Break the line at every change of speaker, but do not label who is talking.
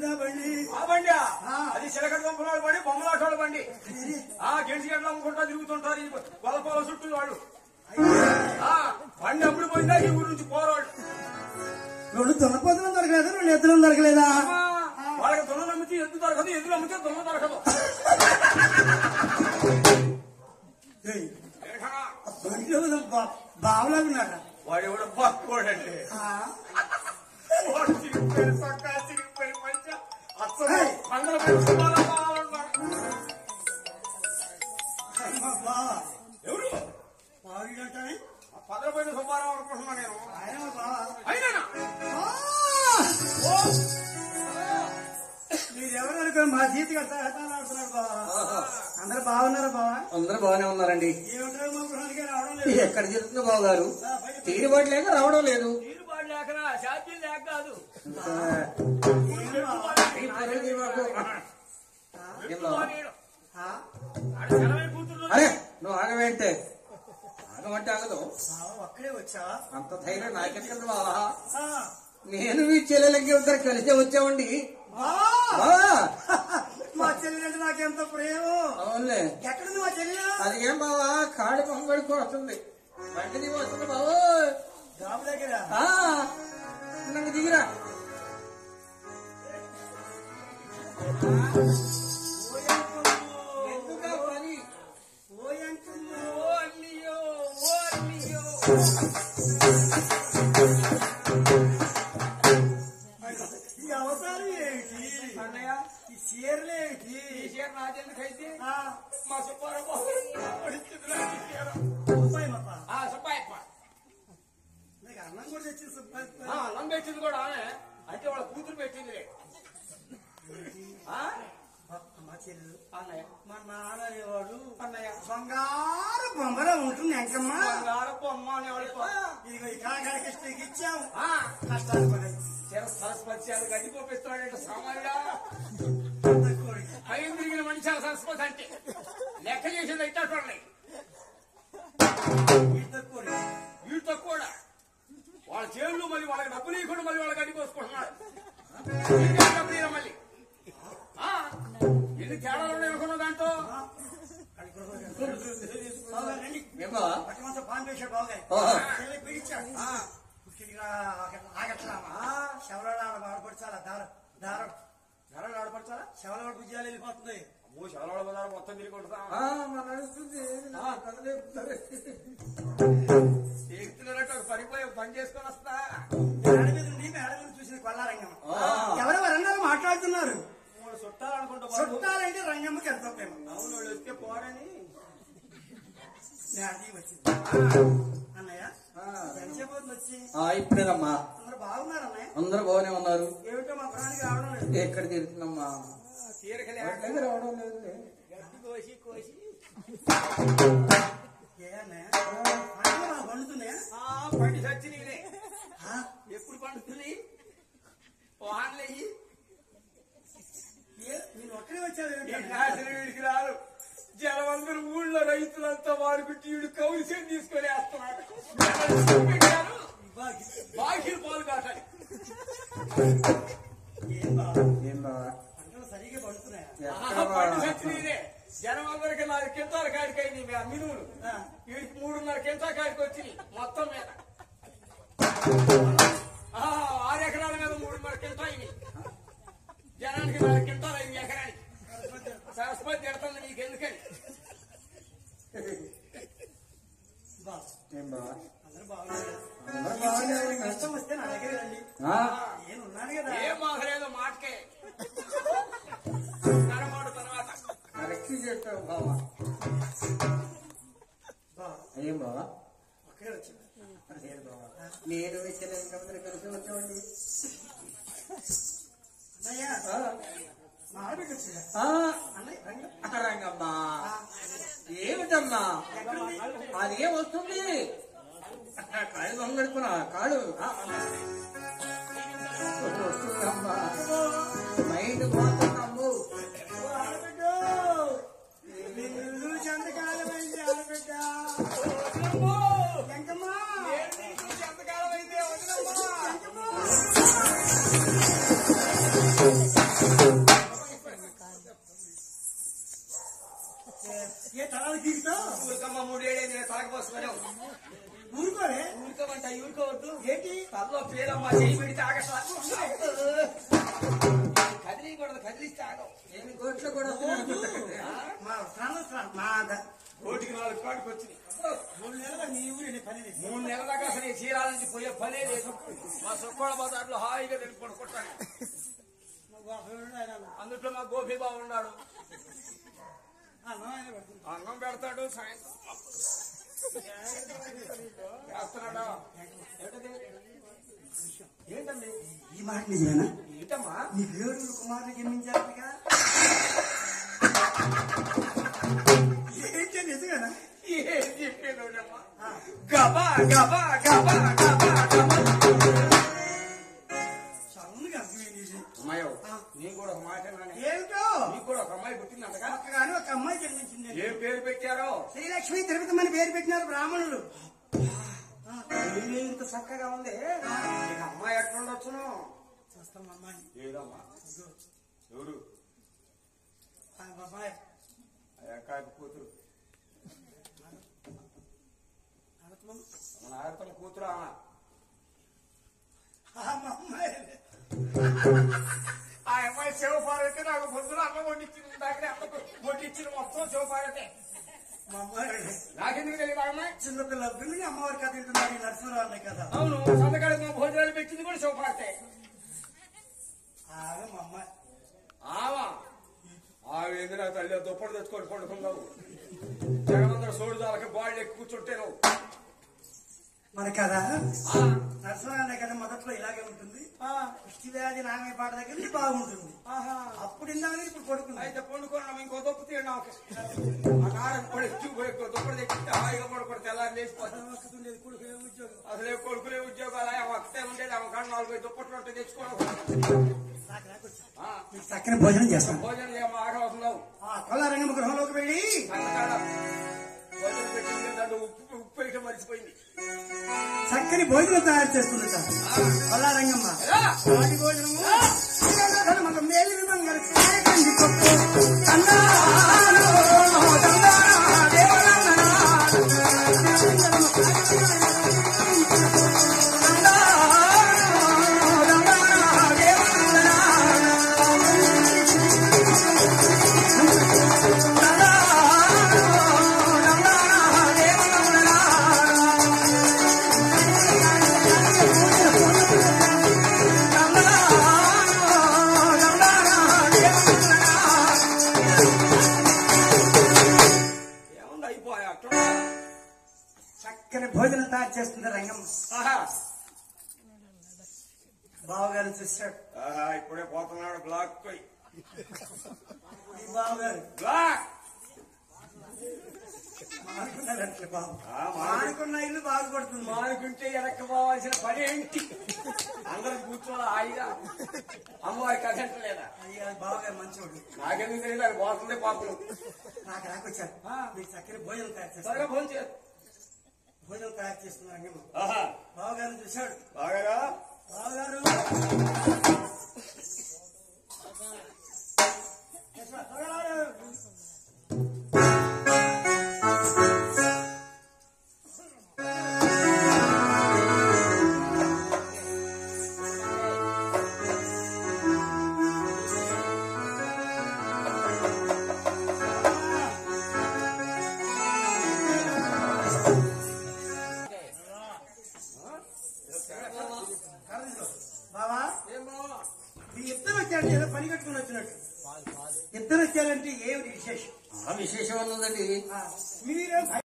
ఏమిటా బండి
ఆ బండి
ఆ.
అది చిలకడ దుంపలాడు బండి బొమ్మలాటోళ్ళ బండి ఆ గెంటి గట్ల అమ్ముకుంటా తిరుగుతుంటారు ఈ కొలపాల చుట్టూ వాళ్ళు ఆ బండి అప్పుడు పోయిందా ఈ ఊరు నుంచి పోరాడు
రెండు దున్నపోతులు దొరకలేదా రెండు ఎద్దులు దొరకలేదా
వాళ్ళకి దొంగలు అమ్మితే ఎద్దు దొరకదు ఎద్దులు అమ్మితే దొంగ దొరకదు
ఏయ్,
ఎరకనా?
బండిలో బా- బావలాగా ఉన్నారా
వాడు ఎవడో బాగోడండి
ఆ,
వాడు చిరిగిపోయిన సొక్కా, చిరిగిపోయిన పంచ, అచ్చం
ఏయ్.
పందల పెంచి వాళ్ళ బాగున్నాడు.
మా బావ
ఎవరు
బావిడంటానే
ఆ పదలపోయిన సుబ్బారావు అనుకుంటున్నా నేను
ఆయన మా బావ
అయినా
ఆ! మీరెవరు అనుకో మా జీతి ఆడుతున్నారు బావా అందరు బాగున్నారా బావా
అందరూ బాగానే ఉన్నారండి
ఏమిటో మా గృహానికి రావడం లేదు
ఎక్కడ జరుగుతుంది బాబు గారు తీరుబాటు లేక రావడం లేదు
నీరు పాడు లేకనా షాద్యం లేక కాదు
ఏం బావా?
ఈ పనులు మాకు. ఏం బావ?
ఆ?
ఆడ సెలవే కూతురు
అరే నువ్వు ఆగవేంటే ఆగమంటే ఆగదు
బావ ఒక్కడే వచ్చావా
అంత ధైర్యం నాకెక్కడ బావా
ఆ.
నేను మీ చెల్లెలకి ఇద్దరు కలిసే వచ్చామండి
బావా!
బావా
మా చెల్లి అంటే నాకెంత ప్రేమ
అవునులే
ఎక్కడుంది మా చెల్లి
అదిగేం బావా కాడి పొంగడికి వస్తుంది బండి వస్తుంది బావో
జాబ్ దగ్గర
ఆ, నన్ను దిగిరా ఎందుకా పని
ఓ అంటుంది.
ఓ అల్లియో ఓ అల్లియో
ఈ అవసరం ఏమిటి
అన్నయ్య
ఈ చీరలు ఏమిటి
ఈ చీర నాదెందుకైతే
ఆ,
మా సుబ్బారావు బాబు పడిచిందిరా ఈ చీర.
రూపాయి మాప.
ఆ సుబ్బాయప్ప
నీకు అన్నం కూడా తెచ్చి సుబ్బాయి.
ఆ, అన్నం పెట్టింది కూడా ఆమె అంటే వాళ్ళ కూతురు పెట్టింది
మా చెల్లు
అన్నయ్య
మా నాన్నవాడు
అన్నయ్య
బంగారు బొమ్మలో ఉంటుంది ఎంకమ్మ
బంగారపు అమ్మ అనేవాడు
ఇదిగో ఈ కాకాడికి ఇచ్చాము
ఆ,
కష్టాలు పడాయి
చీర సరస్వతి అది గడ్డి పోపిస్తున్నాడంటే సామాన్యుడా
కోడికి.
పైన తిరిగిన మనిషి ఆ సరస్వతి అంటే లెక్క చేసేది అయితే చూడండి
ఇద్దరు కోడి.
వీటితో కూడా వాళ్ళ చేతులు మళ్ళీ వాళ్ళకి డబ్బులు ఇవ్వకుండా మళ్ళీ వాళ్ళకి అడ్డి పోసుకుంటున్నారు డబ్బులు ఇవ్వరు మళ్ళీ ఆ, ఎన్ని తేడాలు ఉన్నాయి అనుకున్న దాంట్లో
అక్కడికి పోయి. బావగారు రండి.
ఏం బావా
పట్టమంతా పాన్ వేశాడు బావగారు.
ఓహో.
చెల్లి పిలిచాడు. పుష్టిగా ఆగట్లామా శవరాడ బాధపడచాలా దారం దారం
ధరలు ఆడపడతారా
శవరాడ భుజాలు వెళ్ళిపోతుంది
అమ్మో శవరాల బజారు మొత్తం తిరిగి ఉంటా
ఆ, మన నడుస్తుంది ఆ, కదలేపుతారు.
తీరుతున్నట్టు ఒక పడిపోయి పని చేసుకొని వస్తా
మేడ మీద ఉండి మేడ మీద చూసిన కొల్లారంగం
ఆ.
ఎవరెవరు అన్నారు మాట్లాడుతున్నారు
మూడు చుట్టాలనుకుంటా బాబు.
చుట్టాలంటే రంగమ్మకి ఎంతో ప్రేమ
అవును వాళ్ళు వస్తే పోరని
నేను అది వచ్చింది అన్నయ్య
ఆ,
ఎంతసేపు అవుతుంది వచ్చి
ఆ, ఇప్పుడేనమ్మా
అందరు బాగున్నారు అన్నయ్య
అందరూ బాగానే ఉన్నారు
ఏమిటో మా ప్రాణానికి రావడం లేదు
ఎక్కడ తీరుతుందమ్మా
తీరిక
వాటికి రావడం లేదు
గడ్డి కోసి కోసి
ఏ అన్నయ్య పంటలు బాగా పండుతున్నాయా
ఆ పండి సచ్చినీలే
ఆ,
ఎప్పుడు పండుతుంది వాన్లయ్యి
ఏ, నేను ఒక్కడే వచ్చావు ఏమిటి అన్నయ్య?
నాశనం వీడికి రారు జనమందరూ ఊళ్ళో రైతులంతా వాడుకుంటే వీడు కౌలిసేం తీసుకొని వేస్తున్నాడు పెట్టారు.
బాగి.
బాకీలు పాలు కాటాలి
ఏం బావ
ఏం బావా
పంటలు సరిగ్గా పండుతున్నాయా
ఎక్కడ
పండి
బావా?
సచ్చినీలే జనం అందరికి నాలుగు కింటాల కాడికి అయింది ఆ మినుములు
ఆ,
వీడికి మూడున్నర కింటా కాడికి వచ్చినాయి మొత్తం మీద ఆ, ఆరు ఎకరాల మీద మూడున్నర కింటా అయినాయి జనానికి నాలుగు కింటాలు అయింది ఎకరానికి సరస్వతి తిడుతుంది నీకు ఎందుకని
బావ
ఏం బావా
అందరూ బాగున్నారు
అందరూ బాగానే ఉన్నారు.
కష్టం వస్తే నా దగ్గర రండి
ఆ,
నేను ఉన్నాను కదా
ఏం మాసలేదు మాటకే తరమాడు తర్వాత
కరెక్ట్ చెప్పావు బావా
బావ
ఏం బావా
ఒక్కడే వచ్చాను
లేదు బావా నేను మీ చెల్లెలు అందరూ కలిసి వచ్చామండి
అన్నయ్య
ఆ,
మా ఆడబిడ్డ వచ్చిందా
ఆ,
అన్నయ్య రండి
రంగమ్మా ఏమిటమ్మా
ఎక్కడుంది
అది ఏం వస్తుంది కాళ్ళు దొంగడుకున్నా కాడు ఆ, వస్తుందమ్మా మైండ్ పోతుందమ్ము
ఓ ఆడబిడ్డ నిన్ను చూసి ఎంతకాలమైంది ఆడబిడ్డ వెంకమ్మ
ఎంతకాలం అయితే వదిలమ్మా
వెంకమ్మ కాలు తీరుతో
ఊరికమ్మ మూడేడే నేను తాగపోసుకున్నావు
ఊరుకోరే
ఊరుకోమంట ఊరుకోవద్దు
ఏంటి
తల్లో పేరమ్మ చేయి పెడితే ఆగట్లా కదిలియకూడదు కదిలిస్తే ఆగవు
నేను కోట్లో కూడా వస్తున్నాను.
మా స్నానం స్నానం మా ద-
కోటికి నాలుగు కాడికి వచ్చినాయి
మూడు నెలలుగా నీ ఊరు నీ పని చేసి.
మూడు నెలల దాకా అసలు ఈ చీరాల నుంచి పోయే పనే లేదు మా సుక్కోడ బజార్లో హాయిగా తిని పడుకుంటాను
నువ్వు ఆ దేవుడు ఆయన అన్నాడు.
అందుట్లో మా గోపి బాబు ఉన్నాడు
ఆ, నువ్వు ఆయన పెడుతుంది.
అన్నం పెడతాడు సాయంత్రం చేస్తున్నాడా ఏంటండి
ఈ మాట నిజమేనా
ఏంటమ్మా
నీ దేవుడు కుమారుడు జన్మించారుగా ఏంటి నిజమేనా
ఏం చెప్పేదమ్మా గబా గబా గబా గబా గబా
సౌండ్గా అర్థమైంది
అమ్మాయి నేను కూడా ఒక మాట అన్నానే.
ఏమిటో
నీకు కూడా ఒక అమ్మాయి పుట్టిందంటగా
ఒక్కగాని ఒక అమ్మాయి జన్మించింది
ఏం పేరు పెట్టారో
శ్రీలక్ష్మి తిరుపతి అని పేరు పెట్టినారు బ్రాహ్మణులు
నీళ్ళు ఇంత చక్కగా ఉంది ఇక అమ్మాయి ఎట్లా ఉండొచ్చును
చూస్తాం అమ్మాయి
ఏదమ్మా ఎవరు
ఆ అమ్మాయి
అయ్యాక కూతురు
అడుగుతున్నాం.
మన ఆయతల కూతురు ఆమె
ఆ మా అమ్మాయి
ఆ అమ్మాయి శివపార్వతి నాకు పొద్దున అమ్మ వండించింది దాకా అమ్మ వండించిన మొత్తం శివపార్వతి
మా అమ్మాయి
నాకెందుకు తెలియదు ఆ అమ్మాయి
చిన్నపిల్ల పిల్లని అమ్మవారి కథ వింటున్నారు ఈ నరసింహరావు అన్నయ్య కదా
అవును సంతకాడికి మా భోజనాలు పెట్టింది కూడా శివపార్వతి
ఆమె మా అమ్మాయి
ఆవా ఆమె ఎందుకు తల్లి దుప్పటి తెచ్చుకొని పడుకున్నావు జగమందర సోడు దాలకి బాళ్ళు ఎక్కువ కూర్చుంటే నువ్వు
మన కదా
ఆ,
నరసింహరావు అన్నయ్య కదా మొదట్లో ఇలాగే ఉంటుంది
ఆ,
పుష్టి వ్యాధి నామే పాట దగ్గర నుంచి బాగుంటుంది
ఆహా.
అప్పుడు ఇందాక ఇప్పుడు పడుకుంది
అయితే పండుకున్నాం ఇంకో దుప్పు తీయడం ఆ కారం కూడా ఎక్కువ పోయి ఇంకో దుప్పటి తెచ్చిస్తే హాయిగా పడుకొని తెల్లారి లేచిపోతుంది
వస్తుండేది కొడుకు ఏ ఉద్యోగం
అసలే కొడుకులే ఉద్యోగాలు ఆమె ఒక్కతే ఉండేది ఆమె కాడ నాలుగు ఐదు దుప్పట్లు ఉంటే తెచ్చుకోవడం
నాకు రాకొచ్చు.
ఆ,
మీకు చక్కని భోజనం చేస్తాను
భోజనం చేయమా ఆగవసరం
ఆ కొల్లారంగం గృహంలోకి వెళ్ళి
సంతకాడ భోజనం పెట్టింది దాంట్లో ఉప్పు ఉప్పు వేయటం మర్చిపోయింది
చక్కని భోజనం తయారు చేస్తుంది సార్ కొల్లారంగమ్మ
ఎలా?
వాటి భోజనము మన మేలు విధంగా కంది పప్పు అన్నాలు, దండాలు, దేవరంగనాలు. దండాలు, దండాలు, దేవరంగనాలు.
ఏముంది అయిపోయా అట్లా
చక్కని భోజనం తయారు చేస్తుంది రంగమ్మ
ఆహా.
బావగారు చూశాడు
ఆహా, ఇప్పుడే పోతున్నాడు బ్లాక్ పోయి
ఈ బావగారు
బ్లాక్
మానుకున్నాడంటే బాబు
ఆ, మానుకు-
మానుకున్న ఇల్లు బాగుపడుతుంది
మానుకుంటే వెనక్కి పోవాల్సిన పని ఏంటి అందరూ కూర్చోవాలి హాయిగా అమ్మవారి కథ లేదా
అయ్యా బావగారు మంచివాడు
నాకెందుకు తెలియదు అది పోతుంది పాపలు
నాకు రాకొచ్చారు మీకు చక్కని భోజనం తయారు చేస్తారు
త్వరగా ఫోన్ చేయరు
భోజనం తయారు చేస్తున్న రంగమ్మ
ఆహా
బావగారు చూశాడు
బాగా
బావగారు బావా మీ ఇద్దరు వచ్చారంటే ఏదో పని కట్టుకుని వచ్చినట్టు ఇద్దరు వచ్చారంటే ఏమిటి విశేషం
ఆ విశేషం ఉన్నదండి
ఆ, మీరేం